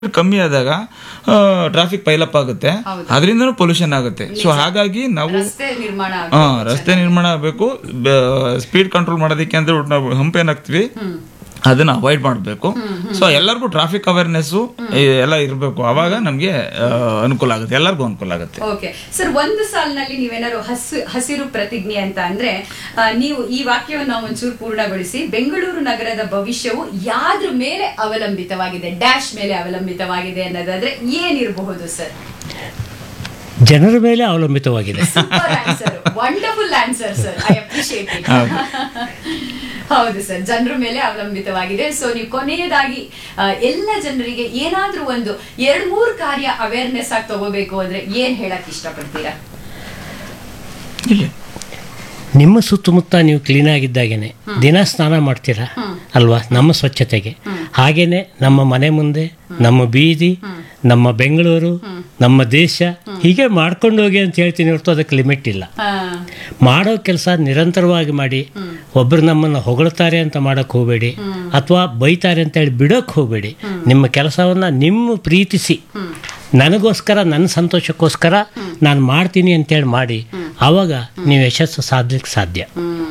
ಕಮ್ಮಿ ಆದಾಗ traffic pile-up ಆಗುತ್ತೆ ಹೌದು. ಅದರಿಂದನೂ ಪೊಲ್ಯೂಷನ್ ಆಗುತ್ತೆ ಸೊ ಹಾಗಾಗಿ ನಾವು ರಸ್ತೆ ನಿರ್ಮಾಣ ಹಾ ರಸ್ತೆ ನಿರ್ಮಾಣ ಆಗಬೇಕು ಸ್ಪೀಡ್ ಕಂಟ್ರೋಲ್ ಮಾಡೋದಕ್ಕೆ ಅಂದ್ರೆ ನಾವು ಹಂಪ್ ಏನಾಗ್ತೀವಿ ಅದನ್ನ ಅವಾಯ್ಡ್ ಮಾಡಬೇಕು ಸೊ ಎಲ್ಲರಿಗೂ ಟ್ರಾಫಿಕ್ ಅವೇರ್ನೆಸ್ ಎಲ್ಲ ಇರಬೇಕು ಅವಾಗ ನಮಗೆ ಅನುಕೂಲ ಆಗುತ್ತೆ ಎಲ್ಲರಿಗೂ ಅನುಕೂಲ ಆಗುತ್ತೆ ಓಕೆ ಸರ್ ಒಂದು ಸಾಲಿನಲ್ಲಿ ನೀವೇನಾದ್ರು ಹಸು ಹಸಿರು ಪ್ರತಿಜ್ಞೆ ಅಂತ ಅಂದ್ರೆ ಆ, ನೀವು ಈ ವಾಕ್ಯವನ್ನು ಒಂಚೂರು ಪೂರ್ಣಗೊಳಿಸಿ ಬೆಂಗಳೂರು ನಗರದ ಭವಿಷ್ಯವು ಯಾದ್ರ ಮೇಲೆ ಅವಲಂಬಿತವಾಗಿದೆ ಡ್ಯಾಶ್ ಮೇಲೆ ಅವಲಂಬಿತವಾಗಿದೆ ಅನ್ನೋದಾದ್ರೆ ಏನಿರಬಹುದು ಸರ್ ಜನರ ಮೇಲೆ ಅವಲಂಬಿತವಾಗಿದೆ super answer wonderful answer sir I appreciate it ಹೌದು ಸರ್ ಜನರ ಮೇಲೆ ಅವಲಂಬಿತವಾಗಿದೆ ಸೊ ನೀವು ಕೊನೆಯದಾಗಿ ಆ, ಎಲ್ಲ ಜನರಿಗೆ ಏನಾದ್ರೂ ಒಂದು ಎರಡ್ ಮೂರು ಕಾರ್ಯ ಅವೇರ್ನೆಸ್ ಆಗಿ ತಗೋಬೇಕು ಅಂದ್ರೆ ಏನ್ ಹೇಳಕ್ ಇಷ್ಟಪಡ್ತೀರಾ ಇಲ್ಲಿ ನಿಮ್ಮ ಸುತ್ತಮುತ್ತ ನೀವು ಕ್ಲೀನ್ ಆಗಿದ್ದಾಗೇನೆ ದಿನ ಸ್ನಾನ ಮಾಡ್ತೀರಾ ಅಲ್ವಾ ನಮ್ಮ ಸ್ವಚ್ಛತೆಗೆ ಹಾಗೇನೆ ನಮ್ಮ ಮನೆ ಮುಂದೆ ನಮ್ಮ ಬೀದಿ ನಮ್ಮ ಬೆಂಗಳೂರು ನಮ್ಮ ದೇಶ ಹೀಗೆ ಮಾಡ್ಕೊಂಡು ಹೋಗಿ ಅಂತ ಹೇಳ್ತೀನಿ ಹೊರತು ಅದಕ್ಕೆ ಲಿಮಿಟ್ ಇಲ್ಲ ಆ, ಮಾಡೋ ಕೆಲಸ ನಿರಂತರವಾಗಿ ಮಾಡಿ ಒಬ್ರು ನಮ್ಮನ್ನು ಹೊಗಳ್ತಾರೆ ಅಂತ ಮಾಡಕ್ ಹೋಗಬೇಡಿ ಅಥವಾ ಬೈತಾರೆ ಅಂತ ಹೇಳಿ ಬಿಡೋಕ್ ಹೋಗಬೇಡಿ ನಿಮ್ಮ ಕೆಲಸವನ್ನ ನಿಮ್ಮ ಪ್ರೀತಿಸಿ ನನಗೋಸ್ಕರ ನನ್ನ ಸಂತೋಷಕ್ಕೋಸ್ಕರ ನಾನು ಮಾಡ್ತೀನಿ ಅಂತೇಳಿ ಮಾಡಿ ಆವಾಗ ನೀವು ಯಶಸ್ಸು ಸಾಧಲಿಕ್ಕೆ ಸಾಧ್ಯ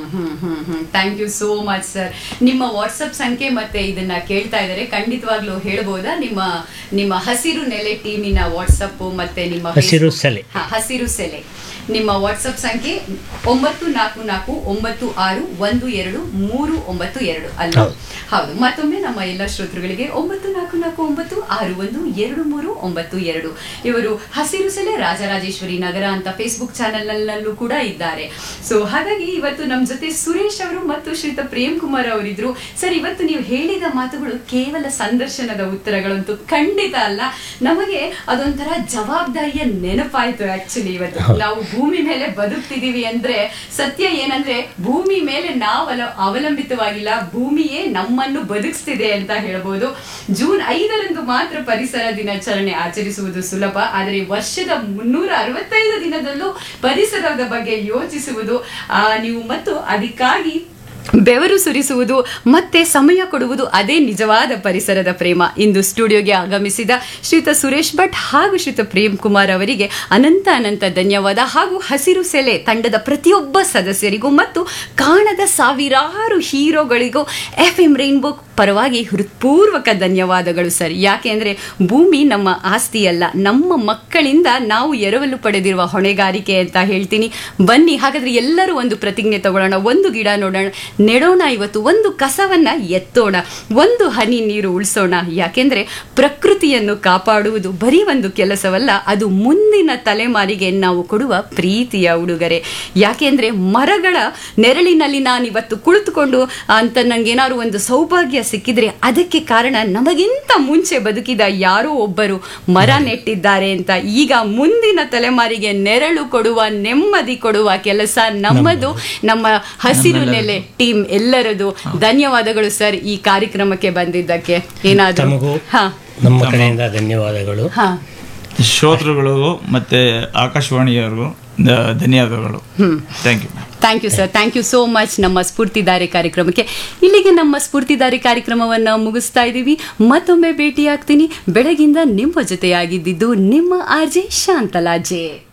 thank you so much sir ನಿಮ್ಮ ವಾಟ್ಸಪ್ ಸಂಖ್ಯೆ ಮತ್ತೆ ಇದನ್ನ ಕೇಳ್ತಾ ಇದ್ದಾರೆ ಖಂಡಿತವಾಗ್ಲೂ ಹೇಳ್ಬೋದಾ ನಿಮ್ಮ ನಿಮ್ಮ ಹಸಿರು ನೆಲೆ ಟೀಮಿನ ವಾಟ್ಸಪ್ ಮತ್ತೆ ನಿಮ್ಮ ಹಸಿರು Facebook- ಸೆಲೆ. ಹಾ, ಹಸಿರು ಸೆಲೆ ನಿಮ್ಮ ವಾಟ್ಸಪ್ ಸಂಖ್ಯೆ ಒಂಬತ್ತು ನಾಲ್ಕು ನಾಲ್ಕು ಒಂಬತ್ತು ಆರು ಒಂದು ಎರಡು ಮೂರು ಒಂಬತ್ತು ಎರಡು ಅಲ್ಲ ಹೌದು. ಹೌದು ಮತ್ತೊಮ್ಮೆ ನಮ್ಮ ಎಲ್ಲ ಶ್ರೋತೃಗಳಿಗೆ ಒಂಬತ್ತು ನಾಲ್ಕು ನಾಲ್ಕು ಒಂಬತ್ತು ಆರು ಒಂದು ಎರಡು ಮೂರು ಒಂಬತ್ತು ಎರಡು ಇವರು ಹಸಿರು ಸೆಲೆ ರಾಜರಾಜೇಶ್ವರಿ ನಗರ ಅಂತ ಫೇಸ್ಬುಕ್ ಚಾನೆಲ್ನಲ್ಲೂ ಕೂಡ ಇದ್ದಾರೆ ಸೊ ಹಾಗಾಗಿ ಇವತ್ತು ನಮ್ಮ ಜೊತೆ ಸುರೇಶ್ ಅವರು ಮತ್ತು ಶ್ರೀತ ಪ್ರೇಮ್ ಕುಮಾರ್ ಅವರಿದ್ರು ಸರ್ ಇವತ್ತು ನೀವು ಹೇಳಿದ ಮಾತುಗಳು ಕೇವಲ ಸಂದರ್ಶನದ ಉತ್ತರಗಳಂತೂ ಖಂಡಿತ ಅಲ್ಲ ನಮಗೆ ಅದೊಂಥರ ಜವಾಬ್ದಾರಿಯ ನೆನಪಾಯ್ತು ಆಕ್ಚುಲಿ ಇವತ್ತು ನಾವು ಭೂಮಿ ಮೇಲೆ ಬದುಕ್ತಿದೀವಿ ಅಂದ್ರೆ ಸತ್ಯ ಏನಂದ್ರೆ ಭೂಮಿ ಮೇಲೆ ನಾವು ಅಲ- ಅವಲಂಬಿತವಾಗಿಲ್ಲ ಭೂಮಿಯೇ ನಮ್ಮನ್ನು ಬದುಕಿಸ್ತಿದೆ ಅಂತ ಹೇಳ್ಬೋದು ಜೂನ್ ಐದರಂದು ಮಾತ್ರ ಪರಿಸರ ದಿನಾಚರಣೆ ಆಚರಿಸುವುದು ಸುಲಭ ಆದರೆ ವರ್ಷದ ಮುನ್ನೂರ ಅರವತ್ತೈದು ದಿನದಲ್ಲೂ ಪರಿಸರದ ಬಗ್ಗೆ ಯೋಚಿಸುವುದು ಆ, ನೀವು ಮತ್ತು ಅದಕ್ಕಾಗಿ ಬೆವರು ಸುರಿಸುವುದು ಮತ್ತೆ ಸಮಯ ಕೊಡುವುದು ಅದೇ ನಿಜವಾದ ಪರಿಸರದ ಪ್ರೇಮ ಇಂದು ಸ್ಟುಡಿಯೋಗೆ ಆಗಮಿಸಿದ ಶ್ರೀತ ಸುರೇಶ್ ಭಟ್ ಹಾಗೂ ಶ್ರೀತ ಪ್ರೇಮ್ ಕುಮಾರ್ ಅವರಿಗೆ ಅನಂತ ಅನಂತ ಧನ್ಯವಾದ ಹಾಗೂ ಹಸಿರು ಸೆಲೆ ತಂಡದ ಪ್ರತಿಯೊಬ್ಬ ಸದಸ್ಯರಿಗೂ ಮತ್ತು ಕಾಣದ ಸಾವಿರಾರು ಹೀರೋಗಳಿಗೂ ಎಫ್ ಎಂ ರೈನ್ಬೋ ಪರವಾಗಿ ಹೃತ್ಪೂರ್ವಕ ಧನ್ಯವಾದಗಳು ಸರ್ ಯಾಕೆಂದ್ರೆ ಭೂಮಿ ನಮ್ಮ ಆಸ್ತಿಯಲ್ಲ ನಮ್ಮ ಮಕ್ಕಳಿಂದ ನಾವು ಎರವಲು ಪಡೆದಿರುವ ಹೊಣೆಗಾರಿಕೆ ಅಂತ ಹೇಳ್ತೀನಿ ಬನ್ನಿ ಹಾಗಾದ್ರೆ ಎಲ್ಲರೂ ಒಂದು ಪ್ರತಿಜ್ಞೆ ತಗೊಳ್ಳೋಣ ಒಂದು ಗಿಡ ನೋಡೋಣ ನೆಡೋಣ ಇವತ್ತು ಒಂದು ಕಸವನ್ನ ಎತ್ತೋಣ ಒಂದು ಹನಿ ನೀರು ಉಳಿಸೋಣ ಯಾಕೆಂದ್ರೆ ಪ್ರಕೃತಿಯನ್ನು ಕಾಪಾಡುವುದು ಬರೀ ಒಂದು ಕೆಲಸವಲ್ಲ ಅದು ಮುಂದಿನ ತಲೆಮಾರಿಗೆ ನಾವು ಕೊಡುವ ಪ್ರೀತಿಯ ಉಡುಗೊರೆ ಯಾಕೆಂದ್ರೆ ಮರಗಳ ನೆರಳಿನಲ್ಲಿ ನಾನು ಇವತ್ತು ಕುಳಿತುಕೊಂಡು ಅಂತ ನಂಗೇನಾದ್ರು ಒಂದು ಸೌಭಾಗ್ಯ ಸಿಕ್ಕಿದ್ರೆ ಅದಕ್ಕೆ ಕಾರಣ ನಮಗಿಂತ ಮುಂಚೆ ಬದುಕಿದ ಯಾರೋ ಒಬ್ಬರು ಮರ ನೆಟ್ಟಿದ್ದಾರೆ ಅಂತ ಈಗ ಮುಂದಿನ ತಲೆಮಾರಿಗೆ ನೆರಳು ಕೊಡುವ ನೆಮ್ಮದಿ ಕೊಡುವ ಕೆಲಸ ನಮ್ಮದು ನಮ್ಮ ಹಸಿರು ನೆಲೆ ಟೀಮ್ ಎಲ್ಲರದು ಧನ್ಯವಾದಗಳು ಸರ್ ಈ ಕಾರ್ಯಕ್ರಮಕ್ಕೆ ಬಂದಿದ್ದಕ್ಕೆ ಏನಾದ್ರು ತಮಗೂ ಹಾ ನಮ್ಮ ಕಡೆಯಿಂದ ಧನ್ಯವಾದಗಳು ಹಾ ಶ್ರೋತೃಗಳಿಗೂ ಮತ್ತೆ ಆಕಾಶವಾಣಿಯವ್ರಿಗೂ ಧ- ಧನ್ಯವಾದಗಳು thank you thank you sir thank you so much ನಮ್ಮ ಸ್ಫೂರ್ತಿದಾರಿ ಕಾರ್ಯಕ್ರಮಕ್ಕೆ ಇಲ್ಲಿಗೆ ನಮ್ಮ ಸ್ಫೂರ್ತಿದಾರಿ ಕಾರ್ಯಕ್ರಮವನ್ನು ಮುಗಿಸ್ತಾ ಇದ್ದೀವಿ ಮತ್ತೊಮ್ಮೆ ಭೇಟಿಯಾಗ್ತೀನಿ ಬೆಳಗಿಂದ ನಿಮ್ಮ ಜೊತೆಯಾಗಿದ್ದಿದ್ದು ನಿಮ್ಮ ಆರ್ ಜೆ ಶಾಂತಲಾ ಜೆ